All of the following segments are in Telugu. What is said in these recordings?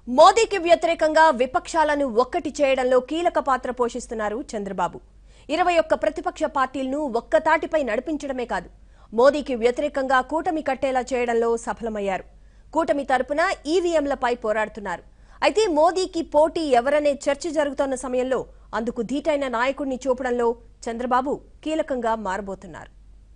మోదీకి వ్యతిరేకంగా విపక్షాలను ఒక్కటి చేయడంలో కీలక పాత్ర పోషిస్తున్నారు చంద్రబాబు ఇరవై ఒక్క ప్రతిపక్ష పార్టీలను ఒక్కతాటిపై నడిపించడమే కాదు మోదీకి వ్యతిరేకంగా కూటమి కట్టేలా చేయడంలో సఫలమయ్యారు కూటమి తరపున ఈవీఎంలపై పోరాడుతున్నారు అయితే మోదీకి పోటీ ఎవరనే చర్చ జరుగుతోన్న సమయంలో అందుకు ధీటైన నాయకుడిని చూపడంలో చంద్రబాబు కీలకంగా మారబోతున్నారు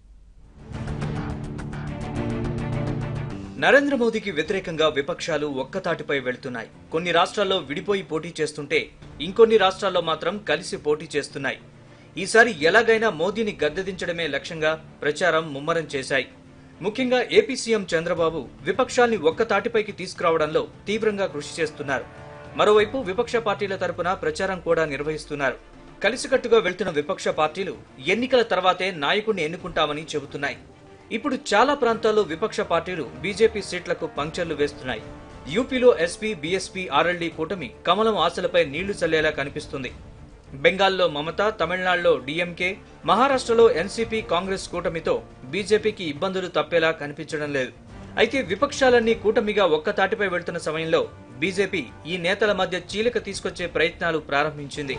నరేంద్ర మోదీకి వ్యతిరేకంగా విపక్షాలు ఒక్కతాటిపై వెళ్తున్నాయి కొన్ని రాష్ట్రాల్లో విడిపోయి పోటీ చేస్తుంటే ఇంకొన్ని రాష్ట్రాల్లో మాత్రం కలిసి పోటీ చేస్తున్నాయి ఈసారి ఎలాగైనా మోదీని గద్దెదించడమే లక్ష్యంగా ప్రచారం ముమ్మరం చేశాయి ముఖ్యంగా ఏపీ సీఎం చంద్రబాబు విపక్షాల్ని ఒక్కతాటిపైకి తీసుకురావడంలో తీవ్రంగా కృషి చేస్తున్నారు మరోవైపు విపక్ష పార్టీల తరపున ప్రచారం కూడా నిర్వహిస్తున్నారు కలిసికట్టుగా వెళ్తున్న విపక్ష పార్టీలు ఎన్నికల తర్వాతే నాయకుడిని ఎన్నుకుంటామని చెబుతున్నాయి ఇప్పుడు చాలా ప్రాంతాల్లో విపక్ష పార్టీలు బీజేపీ సీట్లకు పంక్చర్లు వేస్తున్నాయి యూపీలో ఎస్పీ బీఎస్పీ ఆర్ఎల్డీ కూటమి కమలం ఆశలపై నీళ్లు చల్లేలా కనిపిస్తుంది బెంగాల్లో మమత తమిళనాడులో డీఎంకే మహారాష్ట్రలో ఎన్సీపీ కాంగ్రెస్ కూటమితో బీజేపీకి ఇబ్బందులు తప్పేలా కనిపించడం లేదు అయితే విపక్షాలన్నీ కూటమిగా ఒక్కతాటిపై వెళ్తున్న సమయంలో బీజేపీ ఈ నేతల మధ్య చీలిక తీసుకొచ్చే ప్రయత్నాలు ప్రారంభించింది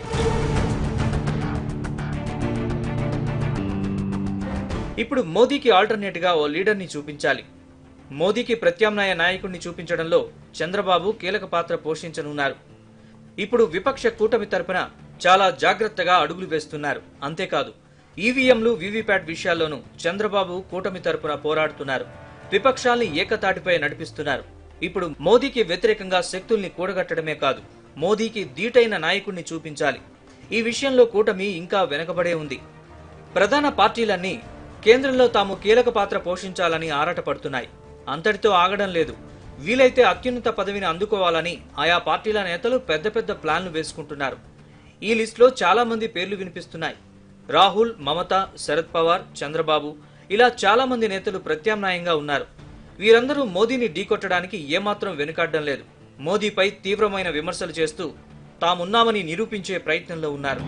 ఇప్పుడు మోదీకి ఆల్టర్నేట్ గా ఓ లీడర్ ని చూపించాలి మోదీకి ప్రత్యామ్నాయ నాయకుడిని చూపించడంలో చంద్రబాబు కీలక పాత్ర పోషించనున్నారు ఇప్పుడు విపక్ష కూటమి తరపున చాలా జాగ్రత్తగా అడుగులు వేస్తున్నారు అంతేకాదు ఈవీఎంలు వీవీప్యాట్ విషయాల్లోనూ చంద్రబాబు కూటమి తరపున పోరాడుతున్నారు విపక్షాల్ని ఏకతాటిపై నడిపిస్తున్నారు ఇప్పుడు మోదీకి వ్యతిరేకంగా శక్తుల్ని కూడగట్టడమే కాదు మోదీకి దీటైన నాయకుడిని చూపించాలి ఈ విషయంలో కూటమి ఇంకా వెనకబడే ఉంది ప్రధాన పార్టీలన్నీ కేంద్రంలో తాము కీలక పాత్ర పోషించాలని ఆరాటపడుతున్నాయి అంతటితో ఆగడం లేదు వీలైతే అత్యున్నత పదవిని అందుకోవాలని ఆయా పార్టీల నేతలు పెద్ద పెద్ద ప్లాన్లు వేసుకుంటున్నారు ఈ లిస్టులో చాలా మంది పేర్లు వినిపిస్తున్నాయి రాహుల్ మమత శరద్ పవార్ చంద్రబాబు ఇలా చాలా మంది నేతలు ప్రత్యామ్నాయంగా ఉన్నారు వీరందరూ మోదీని ఢీకొట్టడానికి ఏమాత్రం వెనుకాడడం లేదు మోదీపై తీవ్రమైన విమర్శలు చేస్తూ తామున్నామని నిరూపించే ప్రయత్నంలో ఉన్నారు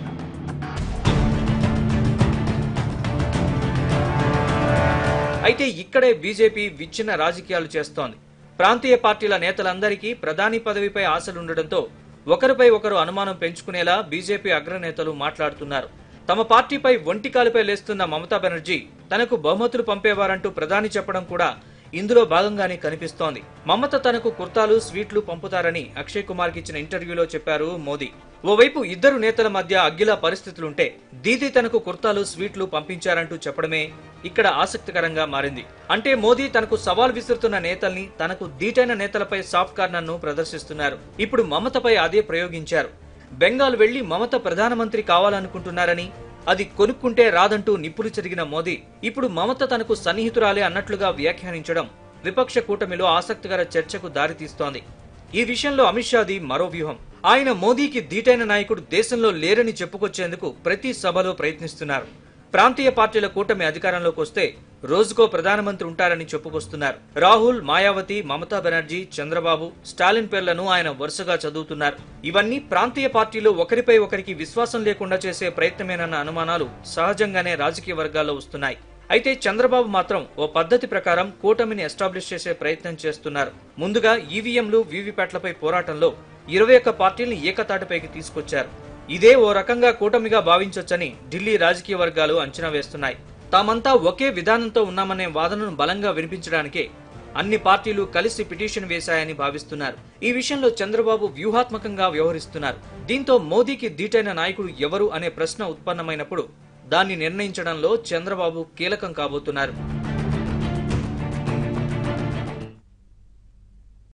అయితే ఇక్కడే బీజేపీ విచ్ఛిన్న రాజకీయాలు చేస్తోంది ప్రాంతీయ పార్టీల నేతలందరికీ ప్రధాని పదవిపై ఆశలుండడంతో ఒకరిపై ఒకరు అనుమానం పెంచుకునేలా బీజేపీ అగ్రనేతలు మాట్లాడుతున్నారు తమ పార్టీపై ఒంటికాలుపై లేస్తున్న మమతా బెనర్జీ తనకు బహుమతులు పంపేవారంటూ ప్రధాని చెప్పడం కూడా ఇందులో భాగంగానే కనిపిస్తోంది మమత తనకు కుర్తాలు స్వీట్లు పంపుతారని అక్షయ్ కుమార్ కి ఇచ్చిన ఇంటర్వ్యూలో చెప్పారు మోదీ ఓవైపు ఇద్దరు నేతల మధ్య అగ్గిలా పరిస్థితులుంటే దీదీ తనకు కుర్తాలు స్వీట్లు పంపించారంటూ చెప్పడమే ఇక్కడ ఆసక్తికరంగా మారింది అంటే మోదీ తనకు సవాల్ విసురుతున్న నేతల్ని తనకు దీటైన నేతలపై సాఫ్ట్ కార్నర్ ను ప్రదర్శిస్తున్నారు ఇప్పుడు మమతపై అదే ప్రయోగించారు బెంగాల్ వెళ్లి మమత ప్రధానమంత్రి కావాలనుకుంటున్నారని అది కొనుక్కుంటే రాదంటూ నిప్పులు చెరిగిన మోదీ ఇప్పుడు మమత తనకు సన్నిహితురాలే అన్నట్లుగా వ్యాఖ్యానించడం విపక్ష కూటమిలో ఆసక్తికర చర్చకు దారితీస్తోంది ఈ విషయంలో అమిత్ షాది మరో వ్యూహం ఆయన మోదీకి ధీటైన నాయకుడు దేశంలో లేరని చెప్పుకొచ్చేందుకు ప్రతి సభలో ప్రయత్నిస్తున్నారు ప్రాంతీయ పార్టీల కూటమి అధికారంలోకి వస్తే రోజుకో ప్రధానమంత్రి ఉంటారని చెప్పుకొస్తున్నారు రాహుల్ మాయావతి మమతా బెనర్జీ చంద్రబాబు స్టాలిన్ పేర్లను ఆయన వరుసగా చదువుతున్నారు ఇవన్నీ ప్రాంతీయ పార్టీలు ఒకరిపై ఒకరికి విశ్వాసం లేకుండా చేసే ప్రయత్నమేనన్న అనుమానాలు సహజంగానే రాజకీయ వర్గాల్లో వస్తున్నాయి అయితే చంద్రబాబు మాత్రం ఓ పద్ధతి ప్రకారం కూటమిని ఎస్టాబ్లిష్ చేసే ప్రయత్నం చేస్తున్నారు ముందుగా ఈవీఎంలు వీవీప్యాట్లపై పోరాటంలో ఇరవై ఒక్క పార్టీల్ని ఏకతాటిపైకి తీసుకొచ్చారు ఇదే ఓ రకంగా కూటమిగా భావించొచ్చని ఢిల్లీ రాజకీయ వర్గాలు అంచనా వేస్తున్నాయి తామంతా ఒకే విధానంతో ఉన్నామనే వాదనను బలంగా వినిపించడానికే అన్ని పార్టీలు కలిసి పిటిషన్ వేశాయని భావిస్తున్నారు ఈ విషయంలో చంద్రబాబు వ్యూహాత్మకంగా వ్యవహరిస్తున్నారు దీంతో మోదీకి ధీటైన నాయకుడు ఎవరు అనే ప్రశ్న ఉత్పన్నమైనప్పుడు దాన్ని నిర్ణయించడంలో చంద్రబాబు కీలకం కాబోతున్నారు